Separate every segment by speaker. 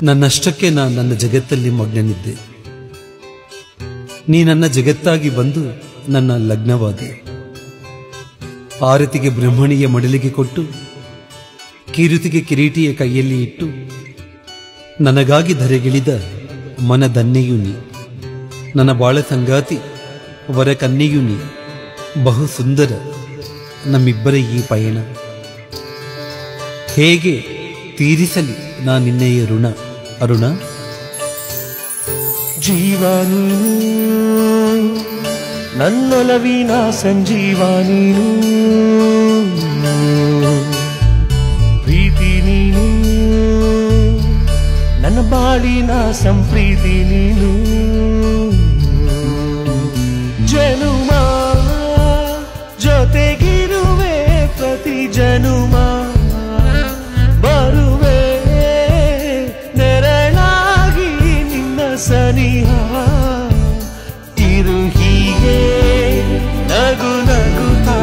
Speaker 1: ನನ್ನಷ್ಟಕ್ಕೆ ನಾನು ನನ್ನ ಜಗತ್ತಲ್ಲಿ ಮಗ್ನನಿದ್ದೆ ನೀ ನನ್ನ ಜಗತ್ತಾಗಿ ಬಂದು ನನ್ನ ಲಗ್ನವಾದೆ ಆರತಿಗೆ ಬ್ರಹ್ಮಣಿಯ ಮಡಲಿಗೆ ಕೊಟ್ಟು ಕಿರುತಿಗೆ ಕಿರೀಟಿಯ ಕೈಯಲ್ಲಿ ಇಟ್ಟು ನನಗಾಗಿ ಧರೆಗಿಳಿದ ಮನದನ್ನೆಯು ನೀ ನನ್ನ ಬಾಳ ಸಂಗಾತಿ ವರ ಕನ್ನೆಯು ನೀ ಬಹು ಸುಂದರ ನಮ್ಮಿಬ್ಬರ ಈ ಪಯಣ ಹೇಗೆ ತೀರಿಸಲಿ ನಾ ನಿನ್ನೆಯ ಋಣ ಅರುಣ
Speaker 2: ಜೀವ ನೀನು ನನ್ನೊಲವಿನ ಸಂಜೀವ ನೀನು ಪ್ರೀತಿ ನೀನು ನನ್ನ ಬಾಳಿನ ಸಂಪ್ರೀತಿ ನೀನು ಜನುಮ ಜೊತೆಗಿರುವೆ ಪ್ರತಿ ಜನುಮ ಬರುವೆ ನೆರಳಾಗಿ ನಿನ್ನ ಸನಿಹ ಇರು ಹೀಗೆ ನಗು ನಗುತ್ತಾ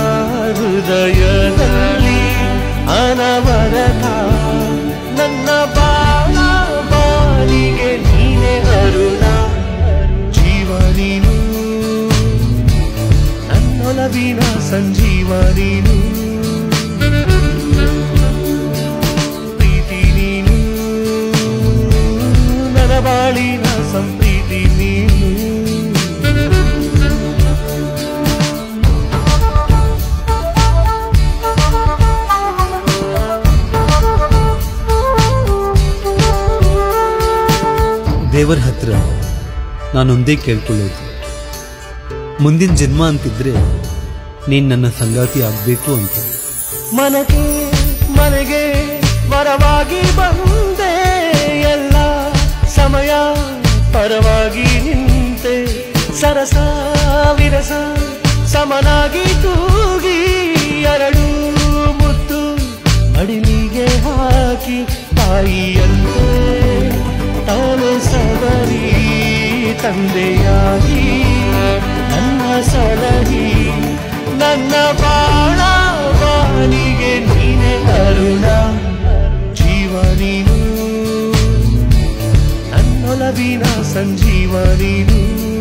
Speaker 2: ಹೃದಯದಲ್ಲಿ ಅನವರತ ನನ್ನ ಬಾಳ ಬಾಳಿಗೆ ನೀನೆ ಅರುಣ ಜೀವ ನೀನು ನನ್ನೊಲವಿನ ಸಂಜೀವ ನೀನು ಪ್ರೀತಿ ನೀನು ನನ್ನ ಬಾಳಿನ ಸಂಪ್ರೀತಿ ನೀನು
Speaker 1: ದೇವರ ಹತ್ರ ನಾನೊಂದೇ ಕೇಳ್ಕೊಳ್ಳೋದು ಮುಂದಿನ ಜನ್ಮ ಅಂತಿದ್ರೆ ನೀನ್ ನನ್ನ ಸಂಗಾತಿ ಆಗ್ಬೇಕು ಅಂತ
Speaker 2: ಮನಗೆ ಮನೆಗೆ ವರವಾಗಿ ಬಂದೆ ಎಲ್ಲ ಸಮಯ ಪರವಾಗಿ ನಿಂತೆ ಸರಸ ವಿರಸ ಸಮನಾಗಿ ತೂಗಿ ಎರಡು ಮುತ್ತು ಮಡಿಲಿಗೆ ಹಾಕಿ ತಾಯಿಯಂತೆ ತಾನೆ ಸವರಿ ತಂದೆಯಾಗಿ ನನ್ನ ಸಲಹಿ ನನ್ನ ಬಾಳ ಬಾಳಿಗೆ ನೀನೆ ಅರುಣ ಜೀವ ನೀನು ನನ್ನೊಲವಿನ ಸಂಜೀವ ನೀನು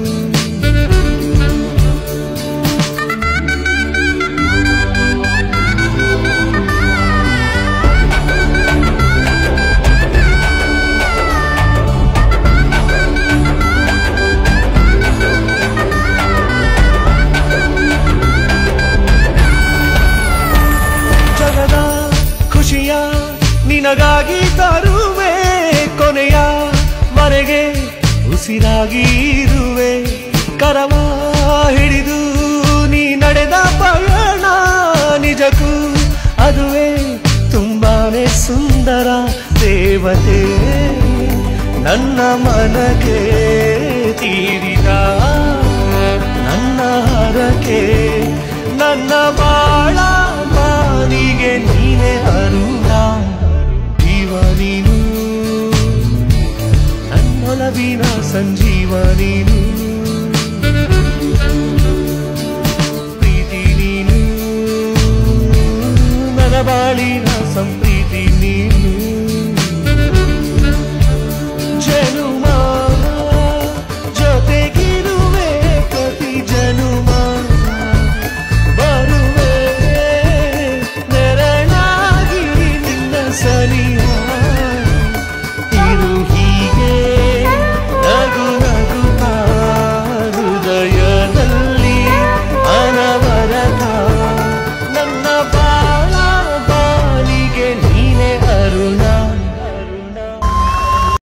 Speaker 2: ಜಗದ ಖುಷಿಯ ನಿನಗಾಗಿ ತರುವೆ ಕೊನೆಯ ಮರೆಗೆ ಉಸಿರಾಗಿ ಇರುವೆ ಕರವ ಹಿಡಿದು ನೀ ನಡೆದ ಪಯಣ ನಿಜಕ್ಕೂ ಅದುವೇ ತುಂಬಾನೇ ಸುಂದರ ದೇವತೆ ನನ್ನ ಮನಕ್ಕೆ ತೀರಿದ ನನ್ನ ಹರಕೆ ನನ್ನ ಬಾಳ ಬಾನಿಗೆ ನೀನೆ ಅರುಣ ಜೀವ ನೀನು ನನ್ನೊಲವಿನ ಸಂಜೀವ ನೀನು ಪ್ರೀತಿ ನೀನು ನನ್ನ ಬಾಳಿನ ಸಂಪ್ರೀತಿ ನೀನು ಜನುಮ ಜೊತೆಗಿರುವೆ ಪ್ರತಿ ಜನುಮ ಬರುವೆ ನೆರಳಾಗಿ ನಿನ್ನ ಸನಿ